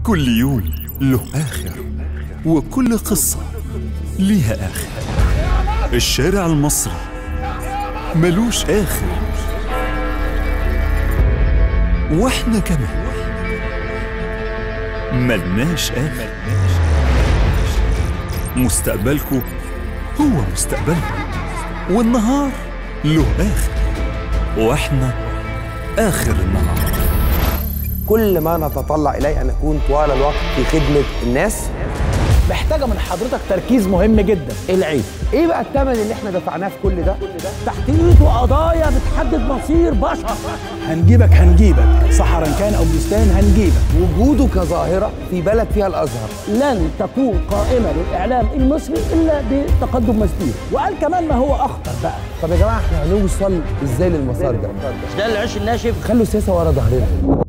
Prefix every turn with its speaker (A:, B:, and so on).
A: كل يوم له آخر وكل قصة ليها آخر الشارع المصري ملوش آخر واحنا كمان ملناش آخر مستقبلكم هو مستقبلنا والنهار له آخر واحنا آخر النهار
B: كل ما نتطلع اليه ان نكون طوال الوقت في خدمه الناس
C: محتاجه من حضرتك تركيز مهم جدا العيش
B: ايه بقى الثمن اللي احنا دفعناه في كل ده
C: تحت ايده قضايا بتحدد مصير بشر
D: هنجيبك هنجيبك صحرا كان او بستان هنجيبك
B: وجوده كظاهره في بلد فيها الازهر
C: لن تكون قائمه للاعلام المصري الا بتقدم مسبير وقال كمان ما هو اخطر بقى
B: طب يا جماعه احنا هنوصل ازاي للمسار ده
C: ده العيش الناشف
B: خلوا السياسه ورا ظهرنا